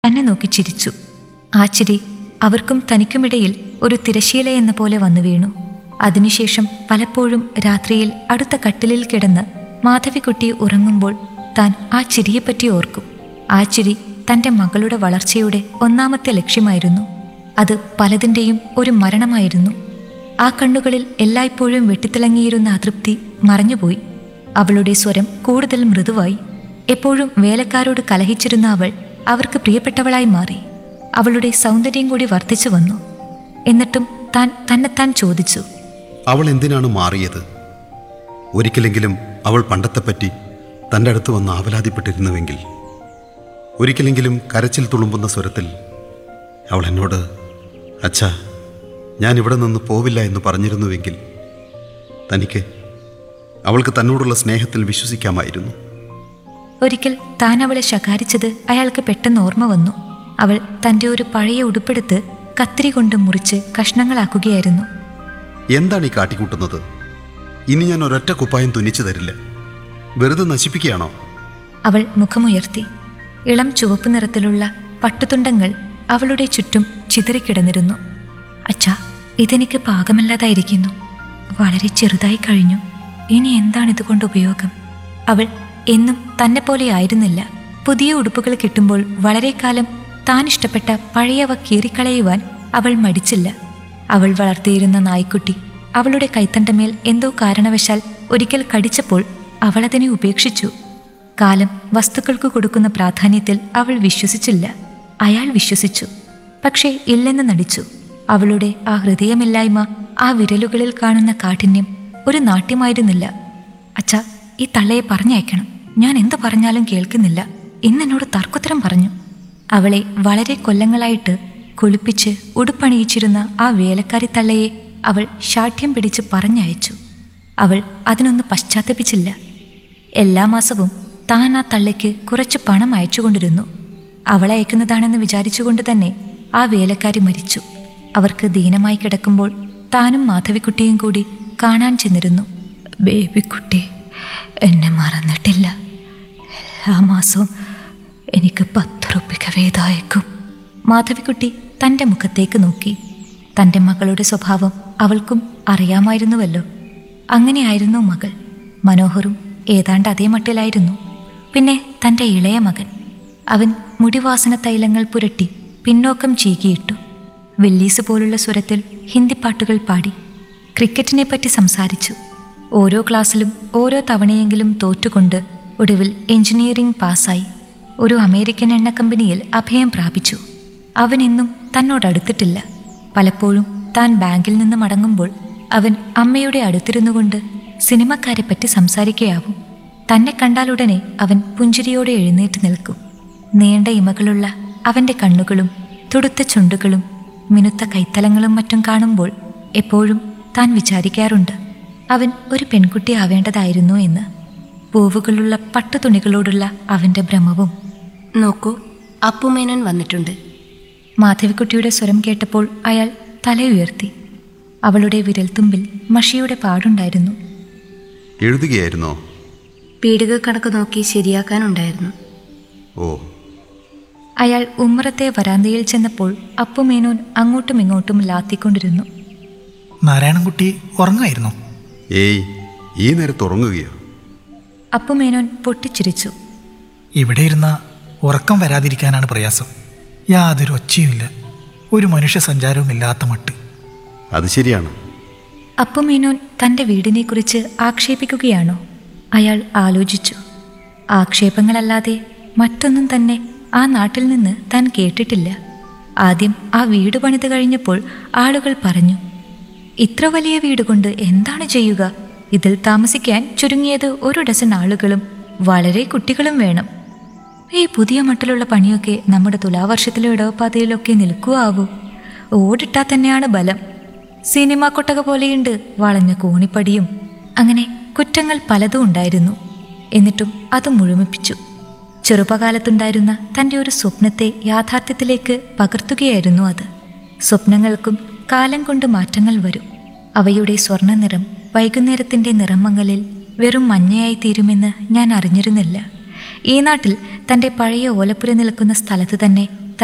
തന്നെ നോക്കി ചിരിച്ചു ആ ചിരി അവർക്കും തനിക്കുമിടയിൽ ഒരു തിരശീല എന്ന പോലെ വന്നു വീണു അതിനുശേഷം പലപ്പോഴും രാത്രിയിൽ അടുത്ത കട്ടിലിൽ കിടന്ന് മാധവിക്കുട്ടി ഉറങ്ങുമ്പോൾ താൻ ആ ചിരിയെപ്പറ്റി ഓർക്കും ആ ചിരി തൻ്റെ മകളുടെ വളർച്ചയുടെ ഒന്നാമത്തെ ലക്ഷ്യമായിരുന്നു അത് പലതിൻ്റെയും ഒരു മരണമായിരുന്നു ആ കണ്ണുകളിൽ എല്ലായ്പ്പോഴും വെട്ടിത്തിളങ്ങിയിരുന്ന അതൃപ്തി മറഞ്ഞുപോയി അവളുടെ സ്വരം കൂടുതൽ മൃദുവായി എപ്പോഴും വേലക്കാരോട് കലഹിച്ചിരുന്ന അവൾ അവർക്ക് പ്രിയപ്പെട്ടവളായി മാറി അവളുടെ സൗന്ദര്യം കൂടി വർദ്ധിച്ചു വന്നു എന്നിട്ടും താൻ തന്നെത്താൻ ചോദിച്ചു അവൾ എന്തിനാണ് മാറിയത് ഒരിക്കലെങ്കിലും അവൾ പണ്ടത്തെപ്പറ്റി തൻ്റെ അടുത്ത് വന്ന് ആവലാതിപ്പെട്ടിരുന്നുവെങ്കിൽ ഒരിക്കലെങ്കിലും കരച്ചിൽ തുളുമ്പുന്ന സ്വരത്തിൽ അവൾ എന്നോട് അച്ഛാ ഞാൻ ഇവിടെ നിന്ന് പോവില്ല എന്ന് പറഞ്ഞിരുന്നുവെങ്കിൽ തനിക്ക് അവൾക്ക് തന്നോടുള്ള സ്നേഹത്തിൽ വിശ്വസിക്കാമായിരുന്നു ഒരിക്കൽ താൻ അവളെ ശകാരിച്ചത് അയാൾക്ക് പെട്ടെന്ന് ഓർമ്മ വന്നു അവൾ തൻ്റെ ഒരു പഴയ ഉടുപ്പെടുത്ത് കത്തിരി കൊണ്ട് മുറിച്ച് കഷ്ണങ്ങളാക്കുകയായിരുന്നു എന്താണ് ഈ കാട്ടിക്കൂട്ടുന്നത് ഇനി ഞാൻ ഒരൊറ്റ കുപ്പായം തുന്നിച്ചു തരില്ല വെറുതെ നശിപ്പിക്കുകയാണോ അവൾ മുഖമുയർത്തി ഇളം ചുവപ്പ് നിറത്തിലുള്ള പട്ടുതുണ്ടങ്ങൾ അവളുടെ ചുറ്റും ചിതറിക്കിടന്നിരുന്നു അച്ഛാ ഇതെനിക്ക് പാകമല്ലാതായിരിക്കുന്നു വളരെ ചെറുതായി കഴിഞ്ഞു ഇനി എന്താണ് ഇതുകൊണ്ട് ഉപയോഗം അവൾ എന്നും തന്നെ പോലെ ആയിരുന്നില്ല പുതിയ ഉടുപ്പുകൾ കിട്ടുമ്പോൾ വളരെ കാലം താൻ ഇഷ്ടപ്പെട്ട പഴയവ കീറിക്കളയുവാൻ അവൾ മടിച്ചില്ല അവൾ വളർത്തിയിരുന്ന നായ്ക്കുട്ടി അവളുടെ കൈത്തണ്ടമേൽ എന്തോ കാരണവശാൽ ഒരിക്കൽ കടിച്ചപ്പോൾ അവൾ അതിനെ ഉപേക്ഷിച്ചു കാലം വസ്തുക്കൾക്ക് കൊടുക്കുന്ന പ്രാധാന്യത്തിൽ അവൾ വിശ്വസിച്ചില്ല അയാൾ വിശ്വസിച്ചു പക്ഷേ ഇല്ലെന്ന് നടിച്ചു അവളുടെ ആ ഹൃദയമില്ലായ്മ ആ വിരലുകളിൽ കാണുന്ന കാഠിന്യം ഒരു നാട്യമായിരുന്നില്ല അച്ഛാ ഈ തള്ളയെ പറഞ്ഞയക്കണം ഞാൻ എന്തു പറഞ്ഞാലും കേൾക്കുന്നില്ല ഇന്നെന്നോട് തർക്കുത്തരം പറഞ്ഞു അവളെ വളരെ കൊല്ലങ്ങളായിട്ട് കുളിപ്പിച്ച് ഉടുപ്പണിയിച്ചിരുന്ന ആ വേലക്കാരി തള്ളയെ അവൾ ശാഠ്യം പിടിച്ച് പറഞ്ഞയച്ചു അവൾ അതിനൊന്ന് പശ്ചാത്തപിച്ചില്ല എല്ലാ മാസവും താൻ ആ തള്ളയ്ക്ക് കുറച്ച് പണം അയച്ചുകൊണ്ടിരുന്നു അവളെ അയക്കുന്നതാണെന്ന് വിചാരിച്ചുകൊണ്ട് തന്നെ ആ വേലക്കാരി മരിച്ചു അവർക്ക് ദീനമായി കിടക്കുമ്പോൾ താനും മാധവിക്കുട്ടിയും കൂടി കാണാൻ ചെന്നിരുന്നു ബേബിക്കുട്ടി എന്നെ മറന്നിട്ടില്ല എല്ലാ മാസവും എനിക്ക് പത്ത് റുപ്യക്ക് വേദായേക്കും മാധവിക്കുട്ടി തൻ്റെ മുഖത്തേക്ക് നോക്കി തൻ്റെ മകളുടെ സ്വഭാവം അവൾക്കും അറിയാമായിരുന്നുവല്ലോ അങ്ങനെയായിരുന്നു മകൾ മനോഹറും ഏതാണ്ട് അതേ മട്ടിലായിരുന്നു പിന്നെ തൻ്റെ ഇളയ മകൻ അവൻ മുടിവാസന തൈലങ്ങൾ പുരട്ടി പിന്നോക്കം ചീകിയിട്ടു വെല്ലീസ് പോലുള്ള സ്വരത്തിൽ ഹിന്ദി പാട്ടുകൾ പാടി ക്രിക്കറ്റിനെ പറ്റി സംസാരിച്ചു ഓരോ ക്ലാസ്സിലും ഓരോ തവണയെങ്കിലും തോറ്റുകൊണ്ട് ഒടുവിൽ എഞ്ചിനീയറിംഗ് പാസ്സായി ഒരു അമേരിക്കൻ എണ്ണ കമ്പനിയിൽ അഭയം പ്രാപിച്ചു അവൻ ഇന്നും തന്നോടടുത്തിട്ടില്ല പലപ്പോഴും താൻ ബാങ്കിൽ നിന്ന് മടങ്ങുമ്പോൾ അവൻ അമ്മയുടെ അടുത്തിരുന്നുകൊണ്ട് സിനിമക്കാരെപ്പറ്റി സംസാരിക്കുകയാവും തന്നെ കണ്ടാലുടനെ അവൻ പുഞ്ചിരിയോടെ എഴുന്നേറ്റ് നിൽക്കും നീണ്ട ഇമകളുള്ള അവൻ്റെ കണ്ണുകളും തുടുത്ത ചുണ്ടുകളും മിനുത്ത കൈത്തലങ്ങളും മറ്റും കാണുമ്പോൾ എപ്പോഴും താൻ വിചാരിക്കാറുണ്ട് അവൻ ഒരു പെൺകുട്ടി ആവേണ്ടതായിരുന്നു എന്ന് പൂവുകളുള്ള പട്ടുതുണികളോടുള്ള അവൻ്റെ ഭ്രമവും നോക്കൂ അപ്പുമേനോൻ വന്നിട്ടുണ്ട് മാധവിക്കുട്ടിയുടെ സ്വരം കേട്ടപ്പോൾ അയാൾ തലയുയർത്തി അവളുടെ വിരൽത്തുമ്പിൽ മഷിയുടെ പാടുണ്ടായിരുന്നു എഴുതുകയായിരുന്നോ പീടിക കണക്ക് നോക്കി ശരിയാക്കാനുണ്ടായിരുന്നു ഓ അയാൾ ഉമ്മറത്തെ വരാന്തയിൽ ചെന്നപ്പോൾ അപ്പുമേനോൻ അങ്ങോട്ടും ഇങ്ങോട്ടും ലാത്തിക്കൊണ്ടിരുന്നു നാരായണൻകുട്ടി ഉറങ്ങായിരുന്നു ഏയ് ഈ നേരത്ത് ഉറങ്ങുകയോ അപ്പുമേനോൻ പൊട്ടിച്ചിരിച്ചു ഇവിടെ ഇരുന്ന ഉറക്കം വരാതിരിക്കാനാണ് പ്രയാസം യാതൊരു ഒച്ചയുമില്ല ഒരു മനുഷ്യ സഞ്ചാരവും ഇല്ലാത്ത മട്ട് അത് ശരിയാണ് അപ്പുമേനോൻ തൻ്റെ വീടിനെക്കുറിച്ച് ആക്ഷേപിക്കുകയാണോ അയാൾ ആലോചിച്ചു ആക്ഷേപങ്ങളല്ലാതെ മറ്റൊന്നും തന്നെ ആ നാട്ടിൽ നിന്ന് താൻ കേട്ടിട്ടില്ല ആദ്യം ആ വീട് പണിത് കഴിഞ്ഞപ്പോൾ ആളുകൾ പറഞ്ഞു ഇത്ര വലിയ വീട് കൊണ്ട് എന്താണ് ചെയ്യുക ഇതിൽ താമസിക്കാൻ ചുരുങ്ങിയത് ഒരു ഡസൻ ആളുകളും വളരെ കുട്ടികളും വേണം ഈ പുതിയ മട്ടിലുള്ള പണിയൊക്കെ നമ്മുടെ തുലാവർഷത്തിലെ ഇടവപ്പാതയിലൊക്കെ നിൽക്കുവാവൂ ഓടിട്ടാൽ തന്നെയാണ് ബലം സിനിമ കൊട്ടക പോലെയുണ്ട് വളഞ്ഞ കോണിപ്പടിയും അങ്ങനെ കുറ്റങ്ങൾ പലതും ഉണ്ടായിരുന്നു എന്നിട്ടും അത് മുഴുമിപ്പിച്ചു ചെറുപ്പകാലത്തുണ്ടായിരുന്ന തൻ്റെ ഒരു സ്വപ്നത്തെ യാഥാർത്ഥ്യത്തിലേക്ക് പകർത്തുകയായിരുന്നു അത് സ്വപ്നങ്ങൾക്കും കാലം കൊണ്ട് മാറ്റങ്ങൾ വരും അവയുടെ സ്വർണ്ണ നിറം വൈകുന്നേരത്തിൻ്റെ നിറമങ്ങലിൽ വെറും മഞ്ഞയായി തീരുമെന്ന് ഞാൻ അറിഞ്ഞിരുന്നില്ല ഈ നാട്ടിൽ തൻ്റെ പഴയ ഓലപ്പുര നിൽക്കുന്ന സ്ഥലത്ത് തന്നെ